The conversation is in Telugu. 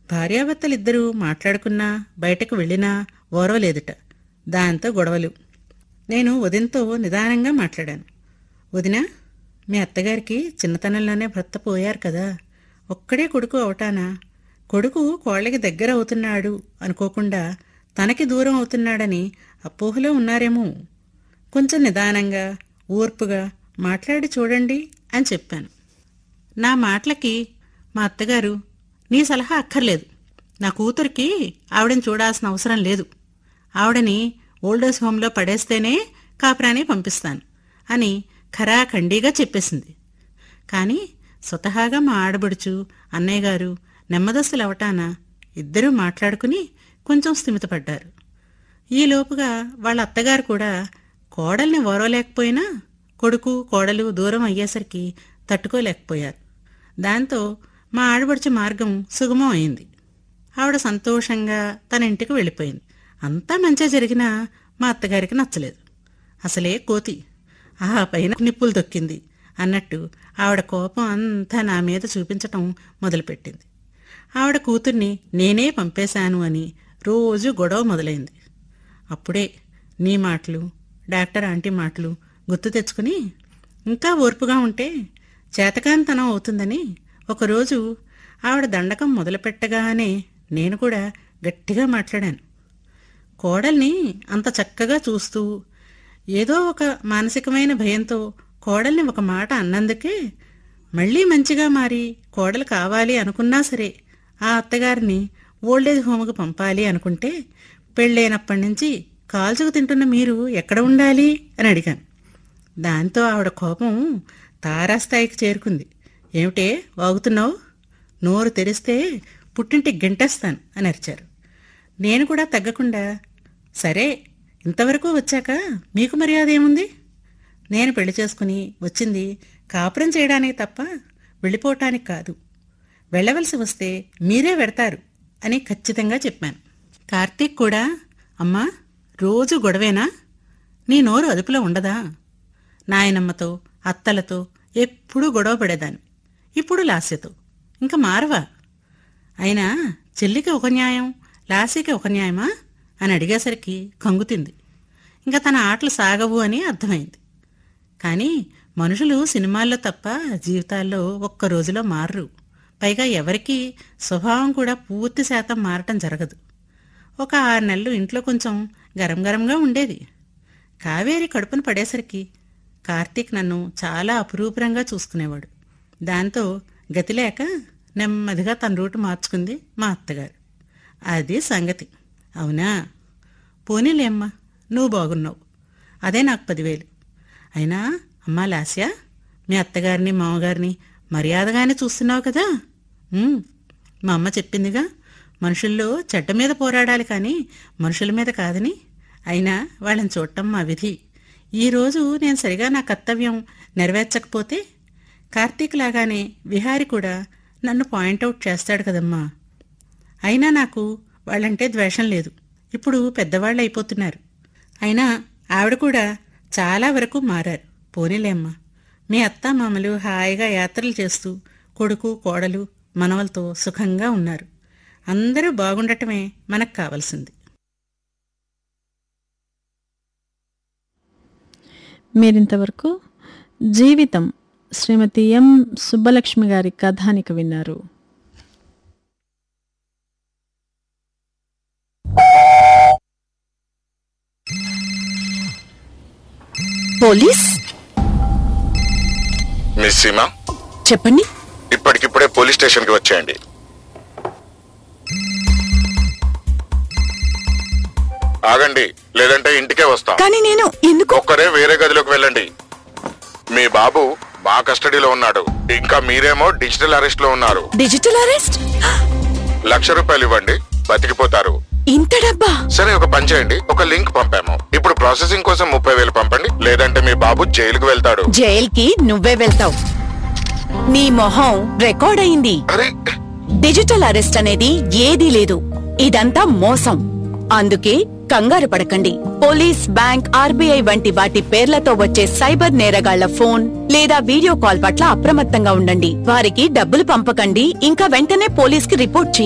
భార్యాభర్తలిద్దరూ మాట్లాడుకున్నా బయటకు వెళ్ళినా ఓరవలేదుట దాంతో గొడవలు నేను వదినతో నిదానంగా మాట్లాడాను వదినా మీ అత్తగారికి చిన్నతనంలోనే భర్త పోయారు కదా ఒక్కడే కొడుకు అవటానా కొడుకు కోళ్ళకి దగ్గర అవుతున్నాడు అనుకోకుండా తనకి దూరం అవుతున్నాడని అపోహలో ఉన్నారేమో కొంచెం నిదానంగా ఓర్పుగా మాట్లాడి చూడండి అని చెప్పాను నా మాటలకి మా అత్తగారు నీ సలహా అక్కర్లేదు నా కూతురికి ఆవిడని చూడాల్సిన అవసరం లేదు ఆవిడని ఓల్డేజ్ హోంలో పడేస్తేనే కాపురాని పంపిస్తాను అని ఖరాఖండీగా చెప్పేసింది కానీ స్వతహాగా మా ఆడబడుచు అన్నయ్య గారు నెమ్మదస్తులు అవటాన ఇద్దరూ మాట్లాడుకుని కొంచెం స్థిమితపడ్డారు ఈలోపుగా వాళ్ళ అత్తగారు కూడా కోడల్ని ఓరవలేకపోయినా కొడుకు కోడలు దూరం అయ్యేసరికి తట్టుకోలేకపోయారు దాంతో మా ఆడబడుచు మార్గం సుగమం అయింది ఆవిడ సంతోషంగా తన ఇంటికి వెళ్ళిపోయింది అంతా మంచిగా జరిగినా మా అత్తగారికి నచ్చలేదు అసలే కోతి ఆ పైన నిప్పులు తొక్కింది అన్నట్టు ఆవిడ కోపం అంతా నా మీద చూపించటం మొదలుపెట్టింది ఆవిడ కూతుర్ని నేనే పంపేశాను అని రోజు గొడవ మొదలైంది అప్పుడే నీ మాటలు డాక్టర్ ఆంటీ మాటలు గుర్తు తెచ్చుకుని ఇంకా ఓర్పుగా ఉంటే చేతకాంతనం అవుతుందని ఒకరోజు ఆవిడ దండకం మొదలుపెట్టగానే నేను కూడా గట్టిగా మాట్లాడాను కోడల్ని అంత చక్కగా చూస్తూ ఏదో ఒక మానసికమైన భయంతో కోడల్ని ఒక మాట అన్నందుకే మళ్ళీ మంచిగా మారి కోడలు కావాలి అనుకున్నా సరే ఆ అత్తగారిని ఓల్డేజ్ హోమ్కు పంపాలి అనుకుంటే పెళ్ళైనప్పటి నుంచి కాల్చుకు తింటున్న మీరు ఎక్కడ ఉండాలి అని అడిగాను దాంతో ఆవిడ కోపం తారాస్థాయికి చేరుకుంది ఏమిటే వాగుతున్నావు నోరు తెరిస్తే పుట్టింటికి గెంటేస్తాను అని అరిచారు నేను కూడా తగ్గకుండా సరే ఇంతవరకు వచ్చాక మీకు మర్యాద ఏముంది నేను పెళ్లి చేసుకుని వచ్చింది కాపురం చేయడానికి తప్ప వెళ్ళిపోవటానికి కాదు వెళ్ళవలసి వస్తే మీరే వెడతారు అని ఖచ్చితంగా చెప్పాను కార్తీక్ కూడా అమ్మా రోజు గొడవేనా నీ నోరు అదుపులో ఉండదా నాయనమ్మతో అత్తలతో ఎప్పుడూ గొడవ పడేదాన్ని ఇప్పుడు లాస్యతో ఇంకా మారవా అయినా చెల్లికి ఒక న్యాయం లాస్యకి ఒక న్యాయమా అని అడిగేసరికి కంగుతింది ఇంకా తన ఆటలు సాగవు అని అర్థమైంది కానీ మనుషులు సినిమాల్లో తప్ప జీవితాల్లో ఒక్క రోజులో మారరు పైగా ఎవరికీ స్వభావం కూడా పూర్తి శాతం మారటం జరగదు ఒక ఆరు నెలలు ఇంట్లో కొంచెం గరం గరంగా ఉండేది కావేరి కడుపును పడేసరికి కార్తీక్ నన్ను చాలా అపురూపరంగా చూసుకునేవాడు దాంతో గతిలేక నెమ్మదిగా తన రూటు మార్చుకుంది మా అత్తగారు అది సంగతి అవునా పోనీలే అమ్మా నువ్వు బాగున్నావు అదే నాకు పదివేలు అయినా అమ్మా లాస్య మీ అత్తగారిని మామగారిని మర్యాదగానే చూస్తున్నావు కదా ఉమ్, మా అమ్మ చెప్పిందిగా మనుషుల్లో చెడ్డ మీద పోరాడాలి కానీ మనుషుల మీద కాదని అయినా వాళ్ళని చూడటం మా విధి ఈరోజు నేను సరిగా నా కర్తవ్యం నెరవేర్చకపోతే కార్తీక్ లాగానే విహారి కూడా నన్ను పాయింట్అవుట్ చేస్తాడు కదమ్మా అయినా నాకు వాళ్ళంటే ద్వేషం లేదు ఇప్పుడు పెద్దవాళ్ళు అయిపోతున్నారు అయినా ఆవిడ కూడా చాలా వరకు మారారు పోనీలేమ్మా మీ అత్త మామలు హాయిగా యాత్రలు చేస్తూ కొడుకు కోడలు మనవలతో సుఖంగా ఉన్నారు అందరూ బాగుండటమే మనకు కావలసింది మీరింతవరకు జీవితం శ్రీమతి ఎం సుబ్బలక్ష్మి గారి కథానిక విన్నారు పోలీస్ మిస్ సీమా చెప్పండి ఇప్పటికిప్పుడే పోలీస్ స్టేషన్ కి వచ్చేయండి ఆగండి లేదంటే ఇంటికే వస్తాం కానీ నేను ఎందుకు ఒక్కరే వేరే గదిలోకి వెళ్ళండి మీ బాబు మా కస్టడీలో ఉన్నాడు ఇంకా మీరేమో డిజిటల్ అరెస్ట్ లో ఉన్నారు డిజిటల్ అరెస్ట్ లక్ష రూపాయలు ఇవ్వండి బతికిపోతారు ఇంత డబ్బా సరే ఒక పని చేయండి ఒక లింక్ పంపాము ఇప్పుడు ప్రాసెసింగ్ కోసం ముప్పై వేలు పంపండి లేదంటే మీ బాబు జైలుకు వెళ్తాడు జైల్కి నువ్వే వెళ్తావు నీ మొహం రికార్డ్ అయింది అరే డిజిటల్ అరెస్ట్ అనేది ఏదీ లేదు ఇదంతా మోసం అందుకే కంగారు పడకండి పోలీస్ బ్యాంక్ ఆర్బీఐ వంటి వాటి పేర్లతో వచ్చే సైబర్ నేరగాళ్ల ఫోన్ లేదా వీడియో కాల్ పట్ల అప్రమత్తంగా ఉండండి వారికి డబ్బులు పంపకండి ఇంకా వెంటనే పోలీస్ కి రిపోర్ట్ చేయండి